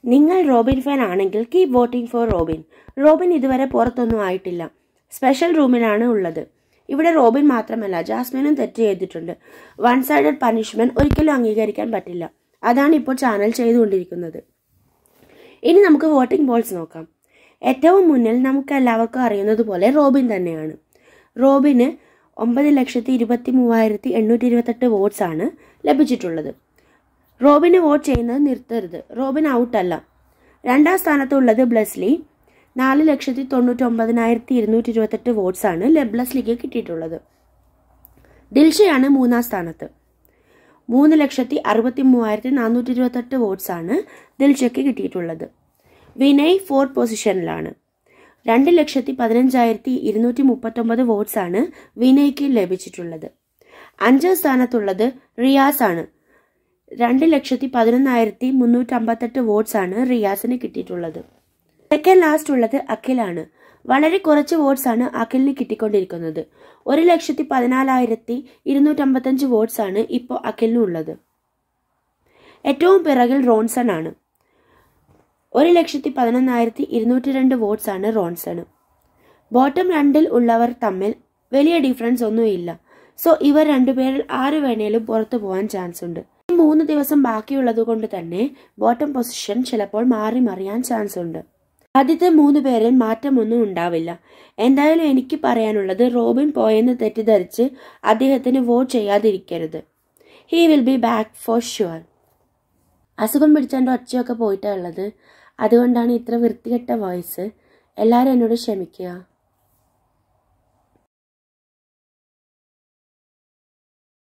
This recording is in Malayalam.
നിങ്ങൾ റോബിൻ ഫാൻ ആണെങ്കിൽ keep voting for Robin Robin ഇതുവരെ പുറത്തൊന്നും ആയിട്ടില്ല സ്പെഷ്യൽ റൂമിലാണ് ഉള്ളത് ഇവിടെ റോബിൻ മാത്രമല്ല ജാസ്മിനും തെറ്റ് ചെയ്തിട്ടുണ്ട് വൺ സൈഡഡ് പണിഷ്മെന്റ് ഒരിക്കലും അംഗീകരിക്കാൻ പറ്റില്ല അതാണ് ഇപ്പോൾ ചാനൽ ചെയ്തുകൊണ്ടിരിക്കുന്നത് ഇനി നമുക്ക് വോട്ടിംഗ് ബോൾസ് നോക്കാം ഏറ്റവും മുന്നിൽ നമുക്ക് എല്ലാവർക്കും അറിയുന്നത് പോലെ റോബിൻ തന്നെയാണ് റോബിന് ഒമ്പത് ലക്ഷത്തി ഇരുപത്തി മൂവായിരത്തി എണ്ണൂറ്റി ഇരുപത്തെട്ട് വോട്ട്സ് ആണ് ലഭിച്ചിട്ടുള്ളത് റോബിന് വോട്ട് ചെയ്യുന്നത് നിർത്തരുത് റോബിൻ ഔട്ടല്ല രണ്ടാം സ്ഥാനത്തുള്ളത് ബ്ലസ്ലി നാല് ലക്ഷത്തി തൊണ്ണൂറ്റി ഒമ്പതിനായിരത്തി ഇരുന്നൂറ്റി ഇരുപത്തെട്ട് വോട്ട്സ് ആണ് ബ്ലസ്ലിക്ക് കിട്ടിയിട്ടുള്ളത് ദിൽഷയാണ് മൂന്നാം സ്ഥാനത്ത് മൂന്ന് ലക്ഷത്തി അറുപത്തി മൂവായിരത്തി നാനൂറ്റി ഇരുപത്തെട്ട് വോട്ട്സ് ആണ് ദിൽഷയ്ക്ക് കിട്ടിയിട്ടുള്ളത് വിനയ് ഫോർത്ത് പൊസിഷനിലാണ് രണ്ട് ലക്ഷത്തി പതിനഞ്ചായിരത്തി ഇരുന്നൂറ്റി മുപ്പത്തൊമ്പത് വോട്ട്സ് ആണ് വിനയ്ക്ക് ലഭിച്ചിട്ടുള്ളത് അഞ്ചാം സ്ഥാനത്തുള്ളത് റിയാസ് ആണ് രണ്ട് ലക്ഷത്തി പതിനൊന്നായിരത്തി മുന്നൂറ്റി അമ്പത്തെട്ട് വോട്ട്സ് ആണ് റിയാസിന് കിട്ടിയിട്ടുള്ളത് സെക്കൻഡ് ലാസ്റ്റ് ഉള്ളത് അഖിലാണ് വളരെ കുറച്ച് വോട്ട്സ് ആണ് അഖിലിന് കിട്ടിക്കൊണ്ടിരിക്കുന്നത് ഒരു ലക്ഷത്തി പതിനാലായിരത്തി ഇരുന്നൂറ്റമ്പത്തഞ്ച് വോട്ട്സ് ആണ് ഇപ്പോൾ അഖിലിന് ഉള്ളത് ഏറ്റവും പിറകിൽ റോൺസൺ ആണ് ഒരു ലക്ഷത്തി പതിനൊന്നായിരത്തി ഇരുന്നൂറ്റി രണ്ട് വോട്ട്സ് ആണ് റോൺസണ് ബോട്ടം രണ്ടിൽ ഉള്ളവർ തമ്മിൽ വലിയ ഡിഫറൻസ് ഒന്നുമില്ല സോ ഇവർ രണ്ടുപേരിൽ ആര് വേണേലും പുറത്തു പോകാൻ ചാൻസ് ഉണ്ട് ഈ മൂന്ന് ദിവസം ബാക്കിയുള്ളത് കൊണ്ട് തന്നെ ബോട്ടം പൊസിഷൻ ചിലപ്പോൾ മാറി മറിയാൻ ചാൻസ് ഉണ്ട് ആദ്യത്തെ മൂന്ന് പേരിൽ മാറ്റമൊന്നും ഉണ്ടാവില്ല എന്തായാലും എനിക്ക് പറയാനുള്ളത് റോബിൻ പോയെന്ന് തെറ്റിദ്ധരിച്ച് അദ്ദേഹത്തിന് വോട്ട് ചെയ്യാതിരിക്കരുത് he will be back for sure അസുഖം പിടിച്ചെൻ്റെ ഒച്ചയൊക്കെ പോയിട്ടാണ് ഉള്ളത് അതുകൊണ്ടാണ് ഇത്ര വൃത്തികെട്ട വോയിസ് എല്ലാവരും എന്നോട് ക്ഷമിക്കുക